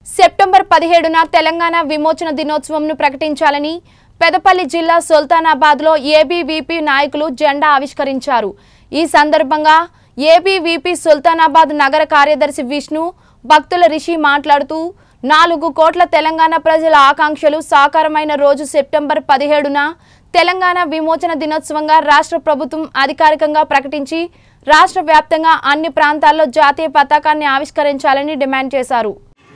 September పదిహేడున తెలంగాణ విమోచన దినోత్సవంను ప్రకటించాలని పెదపల్లి జిల్లా సుల్తానాబాద్లో ఏబీవీపీ నాయకులు జెండా ఆవిష్కరించారు ఈ సందర్భంగా ఏబీవీపీ సుల్తానాబాద్ నగర కార్యదర్శి విష్ణు భక్తుల రిషి మాట్లాడుతూ నాలుగు కోట్ల తెలంగాణ ప్రజల ఆకాంక్షలు సాకారమైన రోజు సెప్టెంబర్ పదిహేడున తెలంగాణ విమోచన దినోత్సవంగా రాష్ట్ర ప్రభుత్వం అధికారికంగా ప్రకటించి రాష్ట్ర వ్యాప్తంగా అన్ని ప్రాంతాల్లో జాతీయ పతాకాన్ని ఆవిష్కరించాలని డిమాండ్ చేశారు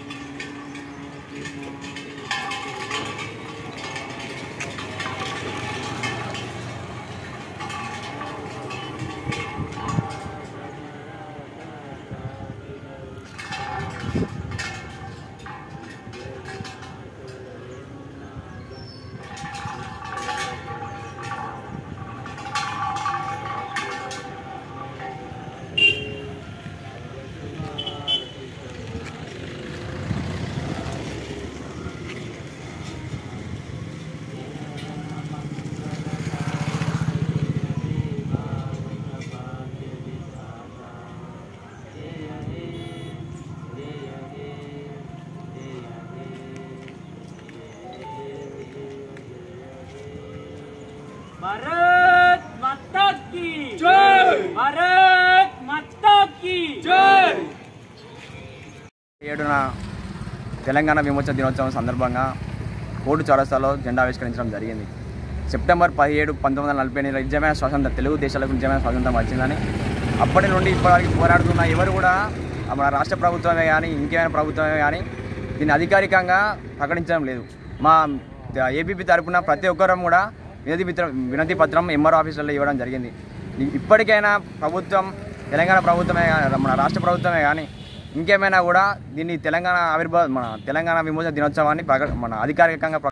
भारत माता की జై भारत माता की జై ఏడున తెలంగాణ విమోచన దినోత్సవం సందర్భంగా కోర్టు చౌరస్తాలో జెండా ఆవిష్కరించడం జరిగింది సెప్టెంబర్ పదిహేడు పంతొమ్మిది వందల నలభై ఎనిమిది నిజమైన స్వాతంత్రం తెలుగు దేశాలకు నిజమైన స్వాతంత్రం వచ్చిందని అప్పటి నుండి ఇప్పటివరకు పోరాడుతున్న ఎవరు కూడా మన రాష్ట్ర ప్రభుత్వమే కానీ ఇంకేమైనా ప్రభుత్వమే కానీ దీన్ని అధికారికంగా ప్రకటించడం లేదు మా ఏబీపీ తరపున ప్రతి ఒక్కరం కూడా వినతి పత్రం వినతి పత్రం ఎంఆర్ ఆఫీసులో ఇవ్వడం జరిగింది ఇ- ఇప్పటికైనా ప్రభుత్వం తెలంగాణ ప్రభుత్వమే గా- మన రాష్ట్ర ప్రభుత్వమే కానీ ఇంకేమైనా కూడా దీన్ని తెలంగాణ ఆవిర్భావ మన తెలంగాణ విమోచన దినోత్సవాన్ని ప్రక మన అధికారికంగా ప్ర-